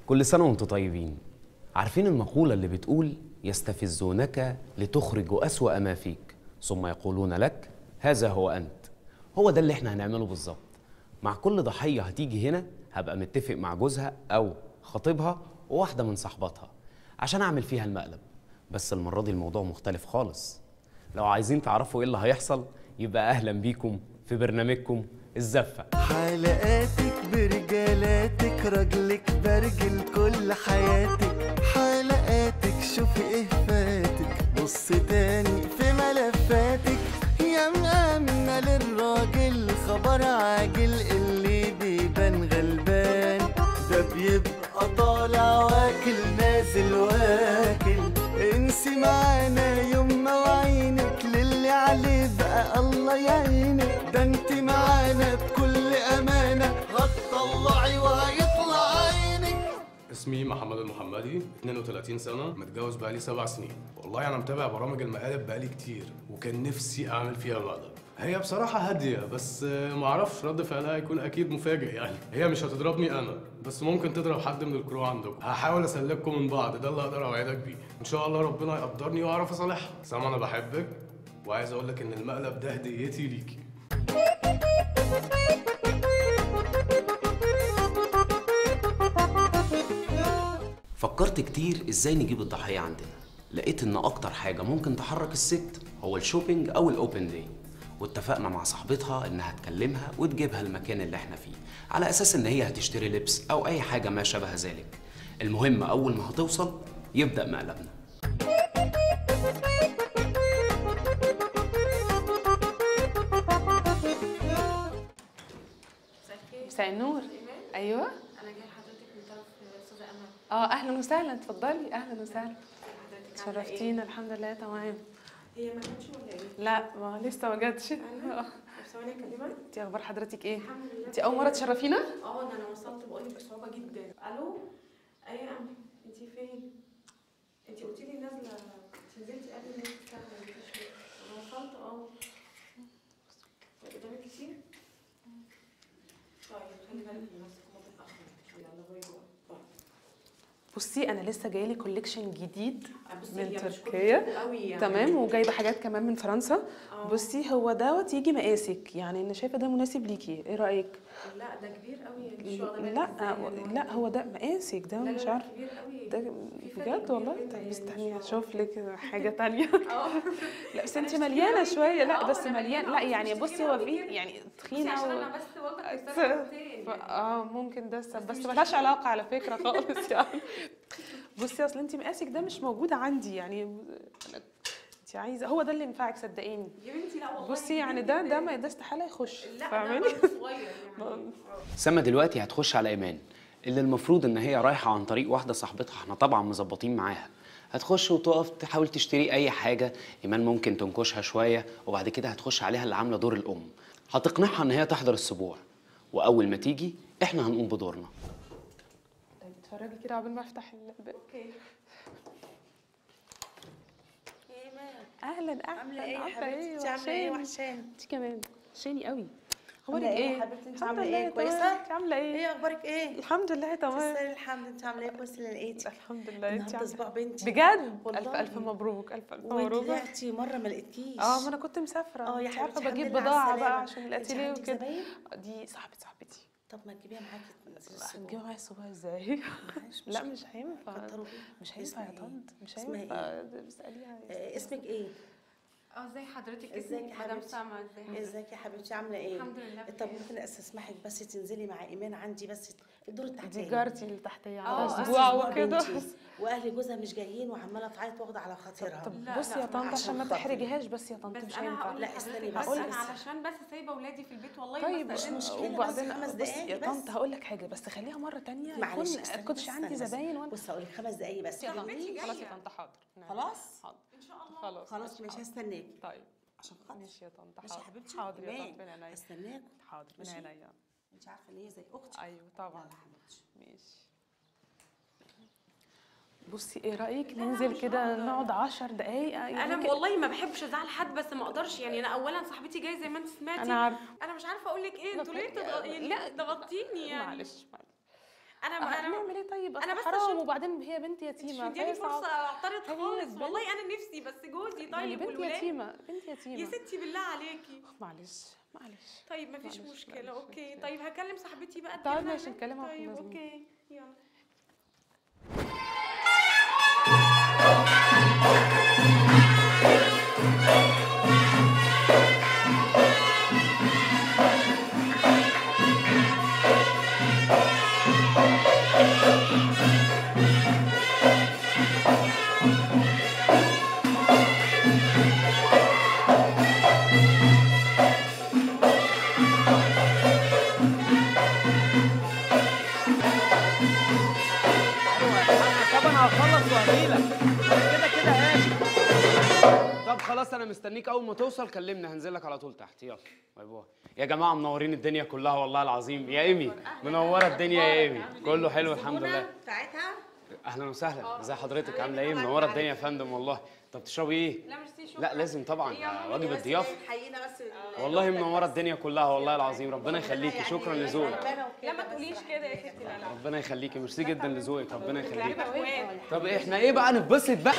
كل سنة وانتم طيبين عارفين المقولة اللي بتقول يستفزونك لتخرج أسوأ ما فيك ثم يقولون لك هذا هو أنت هو ده اللي احنا هنعمله بالظبط مع كل ضحية هتيجي هنا هبقى متفق مع جوزها أو خطيبها وواحدة من صحباتها عشان أعمل فيها المقلب بس المرة دي الموضوع مختلف خالص لو عايزين تعرفوا ايه اللي هيحصل يبقى أهلا بيكم في برنامجكم الزفة حلقاتك برجالاتك راجلك برجل كل حياتك حلقاتك شوفي ايه فاتك بص تاني في ملفاتك يا مأمنة للراجل خبر عاجل اللي بيبان غلبان ده بيبقى طالع واكل نازل واكل انسي معانا يوم ما وعينك للي عليه بقى الله يعينك ده انت معانا بكل امانه هتطلعي وهيطلع عينك اسمي محمد المحمدي 32 سنة متجوز بقالي سبع سنين والله أنا متابع برامج المقالب بقالي كتير وكان نفسي أعمل فيها مقلب هي بصراحة هادية بس آه، معرفش رد فعلها هيكون أكيد مفاجئ يعني هي مش هتضربني أنا بس ممكن تضرب حد من الكرو عندكم هحاول أسلككم من بعض ده اللي أقدر أوعدك بيه إن شاء الله ربنا يقدرني وأعرف أصالحها سما أنا بحبك وعايز أقول لك إن المقلب ده هديتي ليكي فكرت كتير ازاي نجيب الضحية عندنا لقيت ان اكتر حاجة ممكن تحرك الست هو الشوبينج او الاوبن داي واتفقنا مع صاحبتها انها تكلمها وتجيبها المكان اللي احنا فيه على اساس ان هي هتشتري لبس او اي حاجة ما شابه ذلك المهم اول ما هتوصل يبدأ مقلبنا مساء النور ايوه انا جايه لحضرتك من طرف استاذه امل اه اهلا وسهلا اتفضلي اهلا وسهلا حضرتك عاملة شرفتينا الحمد لله تمام ايه؟ هي ما كانتش ولا ايه؟ لا ما لسه ما جاتش انا طب ثواني اكلمها انت اخبار حضرتك ايه الحمد لله انت اول مره تشرفينا اه ده انا وصلت بقول لك بصعوبه جدا الو ايه يا امل انت فين؟ انت قلتي لي نازله انت نزلتي قبل ما تشتغلي ما جيتيش ليه؟ انا وصلت اه قدامك كتير؟ طيب خلي بالك من نفسك وما تتاخريش يلا باي باي باي بصي انا لسه جايلي كوليكشن جديد بصي من هي مش تركيا. كل قوي يعني تمام وجايبه حاجات كمان من فرنسا آه. بصي هو دوت يجي مقاسك يعني انا شايفه ده مناسب ليكي ايه رايك لا ده كبير قوي مش واخده بالك لا إزاي يعني. لا هو ده مقاسك ده لا لا مش لا عارفه كبير قوي ده في فرق بجد كبير والله بيننا طب يعني استني مش اشوف لك حاجه تانية اه لا بس أنا انت مش مليانه كبيرة شويه لا أوي. بس آه، أنا مليان مليانة لا أوي، يعني مش بصي كبيرة هو أوي في كده. يعني بصي تخينه عشان و... انا بس واخده ف- كسرتين ف... اه ممكن ده السبب بس ملهاش علاقه على فكره خالص يعني بصي اصل انت مقاسك ده مش موجود عندي يعني أنا... انت عايزه هو ده اللي ينفعك صدقيني يا بنتي لا والله بصي يعني ده ده ما ده استحاله يخش لا ده فاهماني برضه صغير يعني سما دلوقتي هتخش على ايمان اللي المفروض ان هي رايحه عن طريق واحده صاحبتها احنا طبعا مظبطين معاها هتخش وتقف تحاول تشتري اي حاجه ايمان ممكن تنكشها شويه وبعد كده هتخش عليها اللي عامله دور الام هتقنعها ان هي تحضر السبوع واول ما تيجي احنا هنقوم بدورنا طيب اتفرجي كده قبل ما افتح الباب اوكي اهلا اهلا عامله ايه يا حبيبتي انت عامله ايه وحشاني انت كمان وحشاني قوي اخبارك عامله ايه ايه يا حبيبتي انت الحمد عامله ايه لله كويسه تمام. انت عامله ايه ايه اخبارك ايه الحمد لله تمام تسلمي الحمد انت عامله ايه كويس اللي لقيتك الحمد لله انت النهارده عامله اسبوع بنتي بجد والله. الف الف مبروك الف الف وانت مبروك طلعتي مره ما لقيتكيش اه ما انا كنت مسافره اه يا انت عارفه حبيبتي بجيب الحمد لله على بضاعه بقى السلامة. عشان انت الاتيليه عندك وكده زباين؟ دي صاحبه صاحبتي طب ما تجيبيها معاكي تنزلي لا السوق. هتجيبها معايا الصبح ازاي معلش، لا مش مش هينفع كتروا بيها. مش هينفع يا اسمها ايه؟ طنط مش اسمها هينفع اساليها آه، اسمك ايه اه ازي حضرتك ازيك اسمي يا مدام حبيبتي؟ سما ازاي ازيك يا حبيبتي عامله ايه الحمد لله طب بخير. ممكن استسمحك بس تنزلي مع ايمان عندي بس الدور التحتاني دي جارتي اللي تحتيه اه، على بس اسبوع أسبوع وكده بنتي. واهل جوزها مش جايين وعماله تعيط واخده على خاطرها طب لا، بصي لا، يا طنط عشان عشان ما خاطري. تحرجيهاش بس يا طنط بس مش انا هينفع هقول لا، لحضرتك استني بس بس. انا علشان بس سايبه اولادي في البيت والله طيب بس مش مشكلة، بس وبعدين خمس بصي دقايق يا بس. طنط هقول لك حاجه بس خليها مره تانية يكون معلش ما استني كنتش بس، عندي استني بس. زباين وانا بص هقول لك خمس دقايق بس يا خليني- بنتي خلاص يا جاية. طنط حاضر نعم. خلاص حاضر ان شاء الله خلاص خلاص مش هستناك طيب عشان خاطر ماشي يا طنط ماشي يا حاضر حبيبتي حاضر يا إيمان. طنط من عينيا هستناك حاضر من ماشي. عينيا انت عارفه ان هي زي اختي ايوه طبعا يلا حبيبتي ماشي بصي ايه رايك ننزل كده نقعد عشر دقايق انا والله ما بحبش ازعل حد بس ما اقدرش يعني انا اولا صاحبتي جايه زي ما انت سمعتي انا عارفه انا مش عارفه اقول لك ايه انتوا ليه تضغ- يعني لا. ضغطتيني يعني معلش معلش انا انا انا هنعمل ايه طيب أنا انا بس حرام عشان- وبعدين هي بنت مش يتيمه مدياني فهي صعب. فرصه اعترض هي خالص بنت- والله انا نفسي بس جوزي يعني طيب بنت والولاد يتيمه بنت يتيمه يا ستي بالله عليكي معلش معلش طيب مفيش معلش، مشكله معلش، اوكي معلش. طيب هكلم صاحبتي بقى طيب تجيلنا ماشي، هناك. نكلمها واحنا طيب نازلين. اوكي يلا طب انا هخلص وهجيلك أنا كده كده قاعد طب خلاص انا مستنيك اول ما توصل كلمني هنزل لك على طول تحت يلا باي باي يا جماعه منورين الدنيا كلها والله العظيم يا ايمي منوره الدنيا يا ايمي كله حلو الحمد لله بتاعتها اهلا وسهلا ازي حضرتك عامله ايه منوره الدنيا يا فندم والله طب تشربي ايه لا ميرسي شكرا لا لازم طبعا ده واجب الضيافه حقيقة بس والله منوره الدنيا كلها والله العظيم ربنا يخليكي شكرا لذوقك لا ما تقوليش كده يا ستي لا لا ربنا يخليكي ميرسي جدا لذوقك ربنا يخليكي احنا اخوات طب احنا ايه بقى نتبسط بقى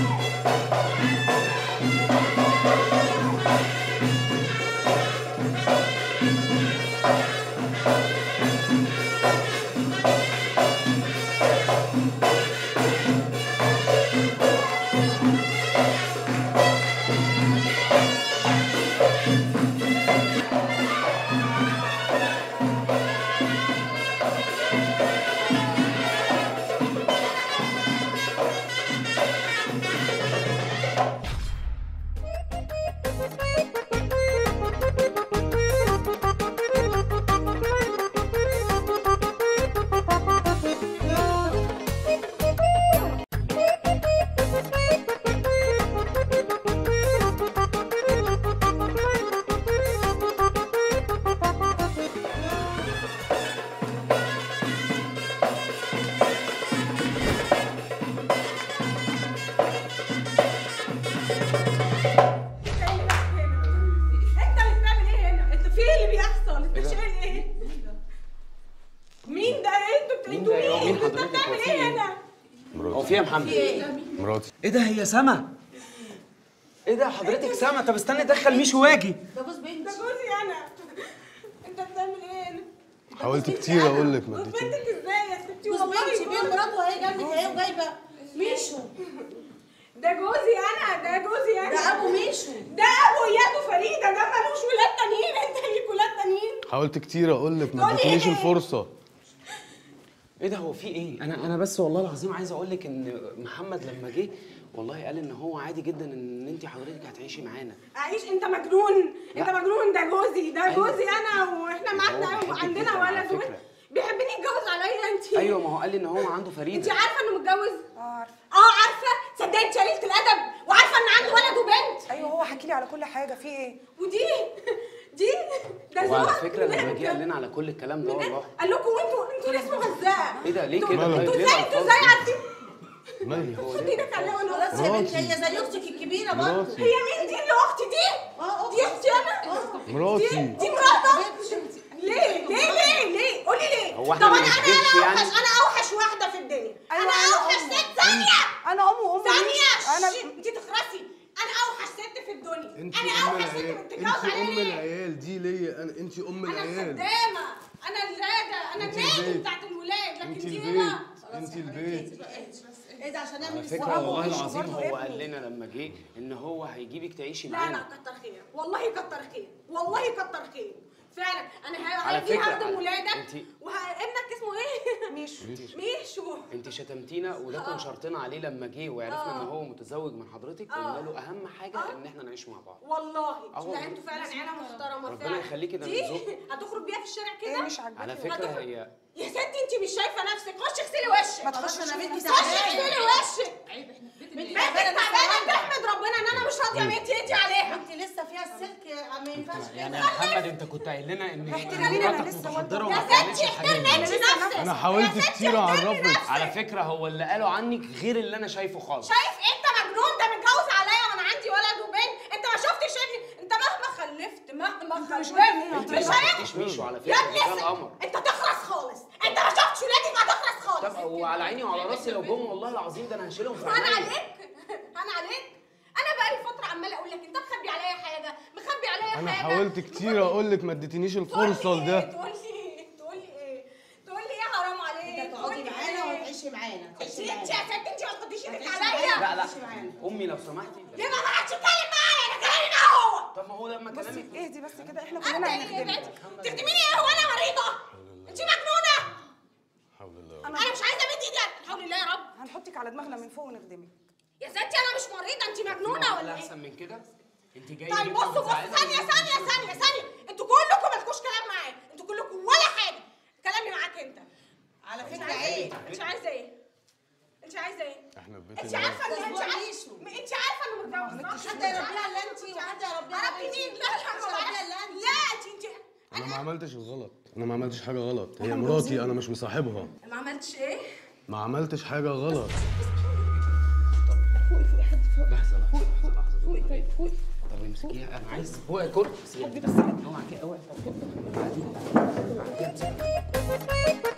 انت اللي بتعمل ايه هنا؟ انت في ايه اللي بيحصل؟ انت إيه ده؟ شايل ايه؟ مين ده؟ انتوا مين انتوا ده؟ أيوة، مين مين؟ انت حضرتك؟ بتعمل هو في ايه إيه؟ هنا؟ هو في يا محمد مراتي ايه ده هي سما ايه ده حضرتك سما طب استني ادخل ميشو واجي ده جوز بنتي ده جوزي انا انت بتعمل ايه هنا؟ حاولت كتير اقول لك ما جوز اديتيش بنتك ازاي يا ستي جوز والله بنتي بين جوز- مراته وهي جنبك اهي وجايبه ميشو ده جوزي انا ده جوزي انا ده ابو ميشو ده ابو اياد فريده ده ملوش ولاد تانيين انت ليك ولاد تانيين حاولت كتير اقول لك ما تقولي اديتنيش إيه؟ الفرصه ايه ده هو في ايه انا انا بس والله العظيم عايز اقول لك ان محمد لما جه والله قال ان هو عادي جدا ان انت حضرتك هتعيشي معانا عايش انت مجنون انت لا. مجنون ده جوزي ده أيوة. جوزي انا واحنا هو معانا بيحبك وعندنا جداً على ولد فكرة. بيحبني يتجوز عليا انت ايوه ما هو قال لي ان هو عنده انت فريده عارفه انه متجوز اه عارفه اه عارفه صدقني انت قليله الادب وعارفه ان عنده ولد وبنت ايوه هو حكي لي على كل حاجه في ايه ودي دي ده وعلى زوج فكره لما بنت. جه قال لنا على كل الكلام ده والله قال لكم انتوا انتوا اللي اسمه غزاء ايه ده ليه انتوا- كده مالك؟ طيب انتوا ليه ازاي انتوا الألفاظ ازاي دي؟ عارفين مالي خد ايدك على خلاص وانا يا بنتي مراتي. هي زي اختك الكبيره برضه مراتي هي مين دي اللي اختي دي اه دي اختي انا مراتي دي مراتك ليه ليه ليه ليه قولي ليه هو طب احنا انا ما انا نكذبش انا يعني؟ اوحش انا اوحش واحده في الدنيا أيوة، انا أنا اوحش أم. ست ثانيه انا ام وام ثانيه انا شش، انت تخرسي انا اوحش ست في الدنيا انت انا ام اوحش ست العيال بتتجوز انت عليا ام ليه؟ العيال دي ليا انا انت ام انا العيال الخدامه انا اللاده انا انت النادي البيت. بتاعت الولاد لكن انت دي البيت هنا انت البيت ايه ده عشان على نعمل فكره استوعاب والله وميشو العظيم برضه هو ابني. قال لنا لما جه ان هو هيجيبك تعيشي لا لا معانا كتر خير والله كتر خير والله كتر خير فعلا انا ه- على هاجي فكرة، هخدم ولادك انت- وابنك اسمه ايه؟ ميشو ميشو انت شتمتينا وده كان شرطنا عليه لما جه وعرفنا ان هو متزوج من حضرتك قلنا له اهم حاجه ان احنا نعيش مع بعض والله اه والله. لا انتوا فعلا عيله محترمه ربنا فعلا يخليكي ده دي من ذوق. هتخرج بيها في الشارع ايه كده مش عاجباكي على ولا- فكره هتخرج- هي يا ستي انت مش شايفه نفسك خشي اغسلي وشك ما خلاص تخشش انا في بنتي نفسك. خشي اغسلي وشك بنتي بنتك تعبانه تعبانه لسه تحمد ربنا ان انا مش راضيه امد ايدي عليها انت لسه فيها السلك ما ينفعش يعني كده يا محمد انت كنت قايل لنا ان احترمينا، أنا مراتك لسه متحضره والله. يا وما بتعملش ستي الحاجات احترمي دي انت نفسك انا حاولت يا ستي كتير احترمي اعرفك نفسك. على فكره هو اللي قاله عنك غير اللي انا شايفه خالص شايف انت مجنون ده متجوز عليا وانا عندي ولد وبنت انت ما شفتش ابني انت مهما خلفت مهما مش خلفت مجنون. انت مش ما عارف شفتيش ميشو على يا فكره ابني ده اسم- القمر انت تخرس خالص انت ما شفتش ولادك هتخرس هو على عيني وعلى راسي لو جم والله العظيم ده انا هشيلهم في انا عينيا. عليك انا عليك انا بقالي فتره عماله اقول لك انت مخبي عليا حاجه مخبي عليا انا حاجه حاولت كتير اقول لك ما اديتنيش تقول الفرصه لي لده ايه تقول لي ايه تقول لي ايه تقول لي ايه حرام عليك انت تقول تقعدي لي معانا ايه وتعيشي معانا تعيشي انت انت يا معانا ست انت ما تحطيش ايدك هتعيشي عليا لا لا تعيشي معانا امي لو سمحتي ليه ما حدش يتكلم معايا انا كلامي معاه هو طب ما هو لما بصي كلامك اهدي بس كده احنا انت كلنا ايه هنخدمك بقى تخدميني ايه هو انا مريضه انت مجنونه حول الله انا مش عايزه امد ايدي الحمد لله يا رب هنحطك على دماغنا من فوق ونخدمك يا ستي انا مش مريضه انت مجنونه ولا ولا ايه احسن من كده انت جايه طيب هنا بصوا بصوا بتزعقي ثانية لي. ثانية ثانية ثانية انتوا كلكم مالكوش كلام معايا انتوا كلكم ولا حاجة كلامي معاك انت على انت فكره عايزة عيب انت عايزة ايه؟ انت عايزة ايه؟ احنا في بيت انت الناس. عارفة ان انت أسبوع عارفة ميشو. انت عارفة انه متجوز صح؟ حد يربيها الا انت وحد يربيها ربي مين؟ لا لا حد يربيها الا انت لا انت انت انا ما عملتش الغلط انا ما عملتش حاجه غلط هي مراتي انا مش مصاحبها ما عملتش ايه؟ ما عملتش حاجه غلط لحظه لحظه لحظه فوقي طيب فوقي طب امسكيها انا عايز فوق الكرسي حبي بس اوعى كده اوعى بعدين بعدين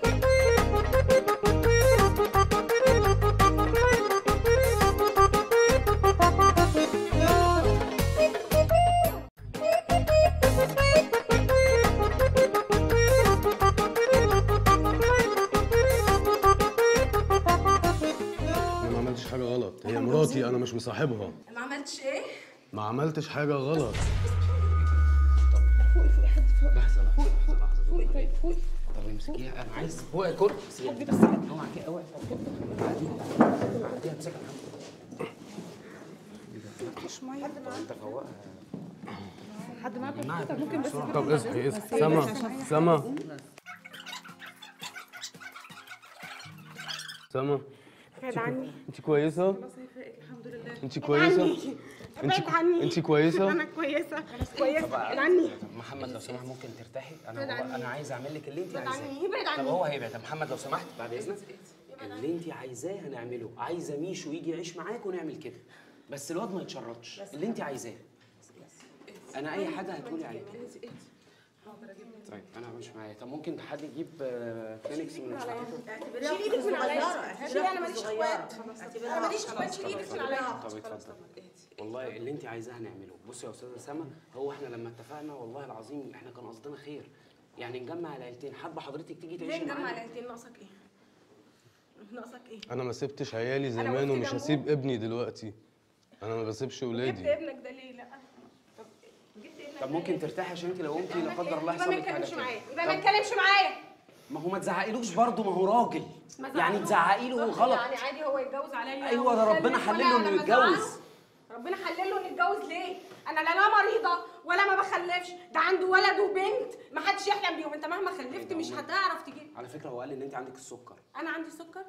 انا ما عملتش حاجه غلط هي مراتي انا مش مصاحبها ما عملتش ايه؟ ما عملتش حاجه غلط لحظه لحظه لحظه فوقي طيب فوقي طب امسكيها انا عايز فوق الكرسي حبي بس اوعى كده اوعى بعدين بعدين امسكها مش ميه انت فوقها حد معاك طب ممكن بس طب اصحي اصحي سما سما سما ابعد عني انت كويسه خلاص هيفرقك الحمد لله انت كويسه انت ابعد عني انت كويسه انا كويسه انا كويسه ابعد عني طب محمد لو سمحت ممكن ترتاحي انا هو انا عايز اعمل لك اللي انت ابعد عايزاه عني ابعد طب عني هو هيبعد طب محمد لو سمحت بعد اذنك اللي انت عايزاه هنعمله عايزه ميشو يجي يعيش معاك ونعمل كده بس الواد ما يتشرطش اللي انت عايزاه انا اي حاجه هتقولي عليها طيب انا مش معايا طب ممكن حد يجيب آه، كلينكس من الشقه شيل ايدك من عليا شيل انا ماليش اخوات انا ماليش اخوات شيل ايدك من عليا طب اتفضل والله اللي انت عايزاه هنعمله بصي يا استاذه سما هو احنا لما اتفقنا والله العظيم احنا كان قصدنا خير يعني نجمع العيلتين حابه حضرتك تيجي ليه تعيشي نجمع معانا العيلتين ناقصك ايه؟ ناقصك ايه؟ انا ما سبتش عيالي وقفت زمان ومش جنبه. هسيب ابني دلوقتي انا ما بسيبش جبت ولادي ابنك ده ليه؟ لا طب جبت ابنك طب ممكن ترتاحي عشان انت لو قمتي لا قدر الله يبقى يحصل ما لك حاجه يتكلمش تاني. معايا يبقى ما طب يتكلمش معايا ما هو ما تزعقيلوش برضه ما هو راجل ما يعني زعلوش. تزعقي له غلط يعني عادي هو يتجوز عليا أيوة، ده ربنا ويخلف حلل وأنا له إنه لما يتجوز. أزعله، ربنا حلل له انه يتجوز ليه؟ انا لا انا مريضه ولا ما بخلفش ده عنده ولد وبنت ما حدش يحلم بيهم انت مهما خلفت مش هتعرف تجيب على فكره هو قال ان انت عندك السكر انا عندي سكر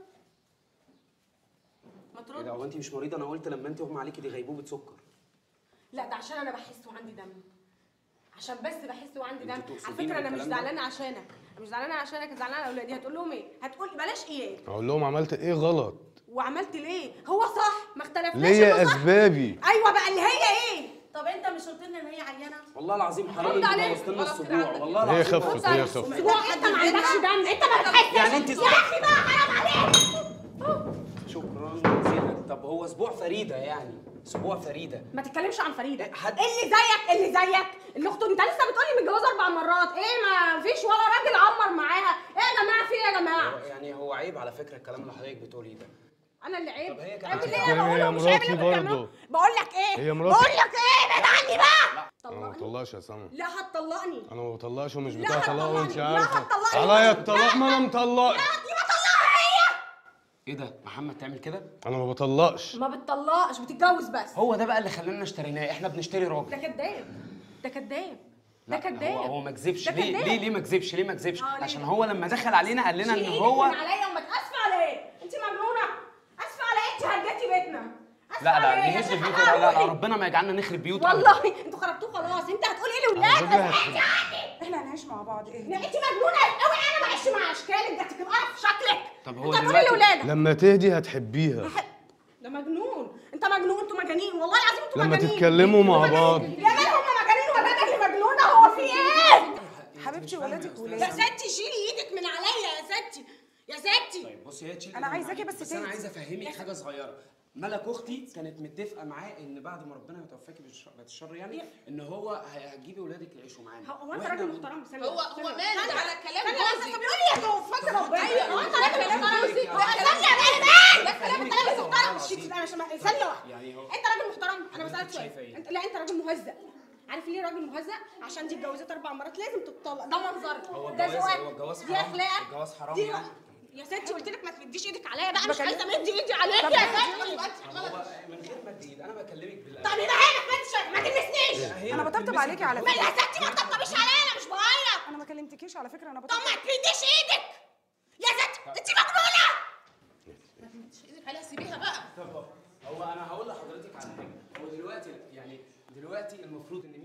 ما ايه ترد ده هو انت مش مريضه انا قلت لما انت اغمى عليكي دي غيبوبه سكر لا ده عشان انا بحس وعندي دم عشان بس بحس وعندي دم انت على تقصدين فكره انا مش بالكلام ده؟ زعلانه عشانك أنا مش زعلانه عشانك أنا زعلانه على اولادي هتقول لهم ايه هتقول بلاش ايه اقول لهم عملت ايه غلط وعملت ليه هو صح ما اختلفناش ليا إنه صح. اسبابي ايوه بقى اللي هي ايه طب انت مش قلت لنا ان هي عيانه والله العظيم حرام رد انت عليه. بوظت لنا خلاص كده الاسبوع عندك. والله هي العظيم خفت هي خفت اسبوع انت ما عندكش دم انت ما بتحسش يعني انت يا اخي بقى حرام عليك شكرا جزيلا طب هو اسبوع فريده يعني اسبوع فريده ما تتكلمش عن فريده إيه، حد- اللي زيك اللي زيك اللي اخته انت لسه بتقولي متجوزه اربع مرات ايه ما فيش ولا راجل عمر معاها ايه يا جماعه في ايه يا هو جماعه يعني هو عيب على فكره الكلام اللي حضرتك بتقوليه ده انا اللي عيب طب هي كانت عيب بتتكلم اللي انا هي بقوله مش عيب مراتي اللي انت بتعمله. برضه. بقول لك ايه هي مراتي. بقول لك ايه ابعد عني بقى انا ما بطلقش يا سما لا هتطلقني انا ما بطلقش ومش لا بتاع طلاق هتطلقني. وانت لا عارفه هتطلقني. عليا الطلاق ما انا مطلق يبقى طلقها هي ايه ده محمد تعمل كده انا ما بطلقش ما بتطلقش بتتجوز بس هو ده بقى اللي خلانا اشتريناه احنا بنشتري راجل ده كذاب ده كذاب ده لا، كذاب هو هو ما كذبش ده ليه كذاب. ليه ليه ما كذبش ليه ما كذبش آه، ليه؟ عشان هو لما دخل علينا قال لنا شيل ان ايدك هو من عليا وما اسفه على ايه انت مجنونه اسفه على ايه انت هديتي بيتنا أسفة لا على لا إيه؟ نهز عشان بيوت لا لا لا هقوي. ربنا ما يجعلنا نخرب بيوت أبداً. والله انتوا خربتوه خلاص انت هتقول ايه لاولادك فكرة انت عني احنا هنعيش مع بعض ايه انت مجنونه قوي انا معيش مع اشكالك ده تبقى في شكلك طب هو انت هتقول ايه دلوقتي- لاولادك لما تهدي هتحبيها ده مجنون انت مجنون انتوا مجانين والله العظيم انتوا لما مجانين تتكلموا مع انتوا بعض مجانين. يا مان هم مجانين ولادك اللي مجنونه هو في ايه حبيبتي ولادك يا ولاد ستي شيلي ايدك من عليا يا ستي يا ستي طيب بصي هي تشيل أنا عايزاكي بس بس انا تهدي. عايز افهمك حاجه صغيره ملك اختي كانت متفقه معاه ان بعد ما ربنا يتوفاكي بالشر بعد الشر يعني ان هو ه- هتجيبي ولادك يعيشوا معانا هو انت وإحنا- راجل محترم ثانية هو- ثانية. هو مال ثانية. على كلام ثانية بس، جوزك. طب بيقول لي يا توفاك ربنا أيوة، هو انت راجل كلام محترم جوزك. هو ثانية بس ده كلام انت راجل والله محترم العظيم. شيت انا مش ثانية واحدة يعني هو انت راجل محترم انا بسألك أنت شايفة سؤال إيه؟ انت لا انت راجل مهزأ عارف ليه راجل مهزأ؟ عشان دي اتجوزت اربع مرات لازم تتطلق ده منظرك هو ده الجواز- ذوقك هو الجواز دي حرام. اخلاقك الجواز حرام دي يعني. يا ستي قلت لك ما تمديش ايدك عليا بقى مش بكلم- عايزه امد ايدي عليك طب يا هدي ستي هو من غير ما تجيد انا بكلمك بالله طب يبقى هنا ما ما تلمسنيش هي أنا ما بطبطب بتلمسك عليكي على لا بالحب. يا ستي ما تطبطبيش عليا انا مش بغير انا ما كلمتكيش على فكره انا طب بطبطب ما تمديش ايدك يا ستي انت مجنونه ايدك عليها سيبيها بقى طب هو انا هقول لحضرتك على حاجه هو دلوقتي يعني دلوقتي المفروض ان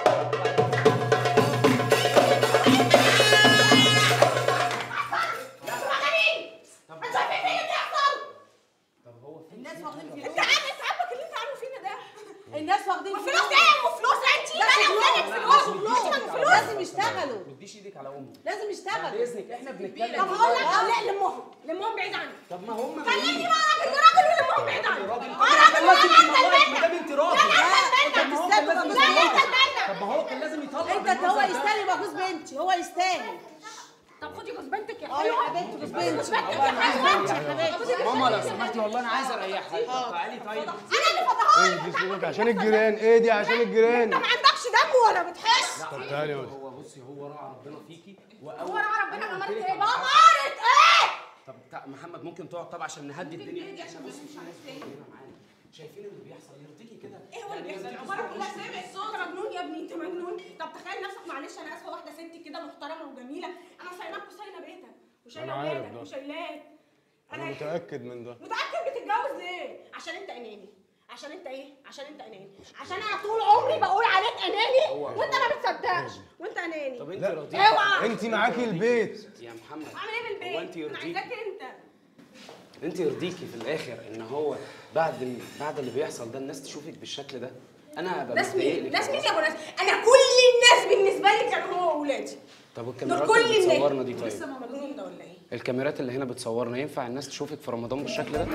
طب انت عارف ايه اللي بيحصل طب هو في الناس واخدين فلوس انت عارف انت عارفك اللي انت عامله فينا ده الناس واخدين وفلوس ايه وفلوس انت انا ولادك فلوس فلوس فلوس لازم يشتغلوا ما تديش ايدك على امه لازم بعد يشتغلوا اذنك احنا بنتكلم طب هقول لك لا لمهم لمهم بعيد عني طب ما هم كلمني بقى راجل راجل ولمهم بعيد عني راجل اه راجل لازم راجل يطلعك انت ما دام انت راجل طب ما هو كان لازم استنى يطلع لا طب انت ما هو كان لازم يطلع انت هو بالمنظر ده. يستاهل يبقى جوز بنتي هو يستاهل طب خدي جوز بنتك يا اه يا حلوه حبيبتي جوز جوز بنتي بنتك يا حلوه ماما لو سمحتي والله انا عايز اريحها طب تعالي طيب انا اللي فضحاني دي سيبك عشان الجيران ايه دي عشان الجيران انت ما عندكش دم ولا بتحس طب تعالي قولي هو بصي هو راعى ربنا فيكي هو راعي ربنا امرت ايه بقى امرت ايه طب تع- محمد ممكن تقعد طبعا عشان نهدي الدنيا احنا بصي في ناس كتير معانا شايفين اللي بيحصل يرضيكي كده ايه هو اللي يعني بيحصل يرضيكي عمرك في لا وسط سامع الصوت انت مجنون يا ابني انت مجنون طب تخيل نفسك معلش انا اسفه واحده ست كده محترمه وجميله انا صايناك وصاينه بيتك وشايله أنا عارف ولادك ده. وشايلاك انا متاكد من ده متاكد بتتجوز ليه عشان انت اناني عشان انت ايه عشان انت اناني عشان انا طول عمري بقول عليك اناني وانت ما بتصدقش وانت اناني طب انت راضيتي اوعى انت معاكي البيت يا محمد اعمل ايه بالبيت هو انت انا يرضيكي عايزاك انت انت يرضيكي في الاخر ان هو بعد ال- بعد اللي بيحصل ده الناس تشوفك بالشكل ده انا هبقى ناس متضايق مين لك ناس مين والله. يا ابو ناس انا كل الناس بالنسبه لي كانوا هو واولادي طب دول والكاميرات كل اللي الناس بتصورنا دي لسه طيب ما مجنون ده ولا ايه الكاميرات اللي هنا بتصورنا ينفع الناس تشوفك في رمضان بالشكل ده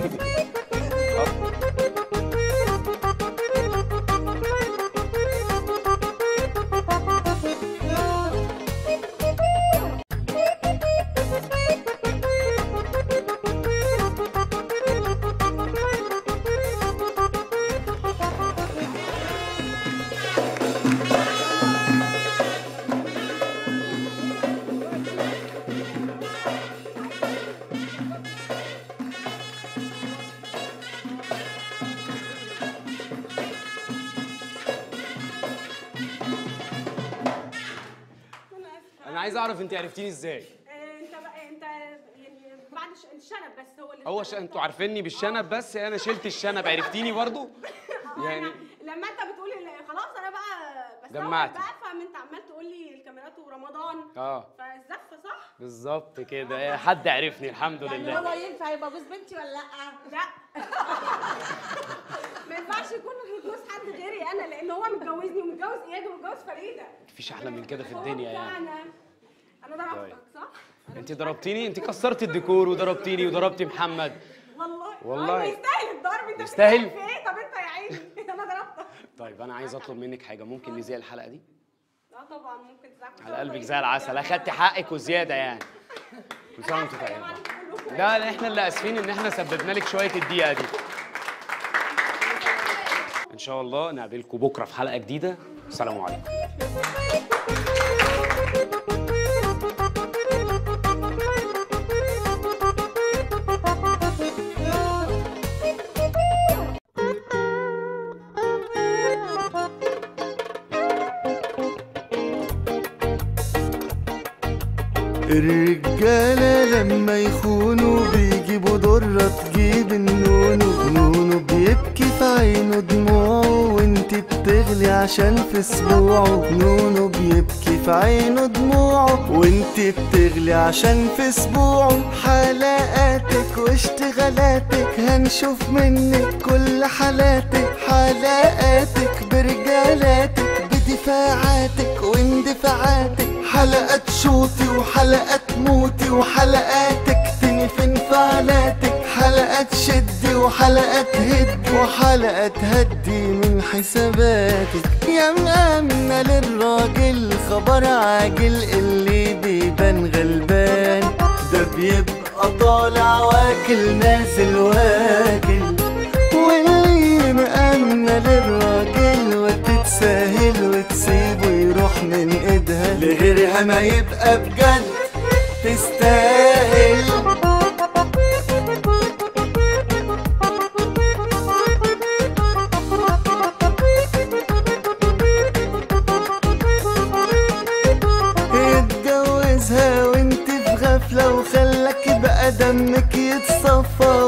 انا اسفه انا عايز اعرف انت عرفتيني ازاي آه، انت بقى انت يعني بعد ش- الشنب بس هو اللي هو ش... انتوا عارفيني بالشنب بس انا شلت الشنب عرفتيني برضو يعني لما انت بتقول ال- خلاص انا بقى بس جمعت. بقى فاهم انت عمال تقول لي الكاميرات ورمضان اه فالزفه صح؟ بالظبط كده إيه، حد عرفني الحمد يعني لله هو ينفع يبقى جوز بنتي ولا لا لا ما ينفعش يكون جوز حد غيري انا لان هو متجوزني ومتجوز اياد ومتجوز فريده مفيش احلى من كده في هو الدنيا يعني بتاعنا. انا ضربتك صح؟ انت ضربتيني انت كسرت الديكور وضربتيني وضربتي محمد والله والله. هو يستاهل الضرب انت يستاهل؟ بتتكلم في ايه طب انت يا عيني انا ضربتك طيب انا عايز اطلب منك حاجه ممكن نذيع الحلقه دي لا طبعا ممكن تزعل على قلبك زي العسل اخدت حقك وزياده يعني كل سنه وانت طيبه لا لا احنا اللي اسفين ان احنا سببنا لك شويه الدقيقه دي ان شاء الله نقابلكم بكره في حلقه جديده السلام عليكم الرجالة لما يخونوا بيجيبوا ضرة تجيب النونو نونو بيبكي في عينه دموعه وانت بتغلي عشان في اسبوعه نونو بيبكي في عينه دموعه وانت بتغلي عشان في اسبوعه حلقاتك واشتغالاتك هنشوف منك كل حالاتك حلقاتك برجالاتك بدفاعاتك واندفاعاتك حلقات شوطي وحلقات موتي وحلقاتك تنفي انفعالاتك حلقات شدي وحلقات هدي وحلقات هدي من حساباتك يا مأمنة للراجل خبر عاجل اللي بيبان غلبان ده بيبقى طالع واكل نازل واكل واللي مأمنة للراجل وتتساهل وتسيبه يروح من ايدها لغيرها ما يبقى بجد تستاهل اتجوزها وانت في غفلة وخلك بقى دمك يتصفى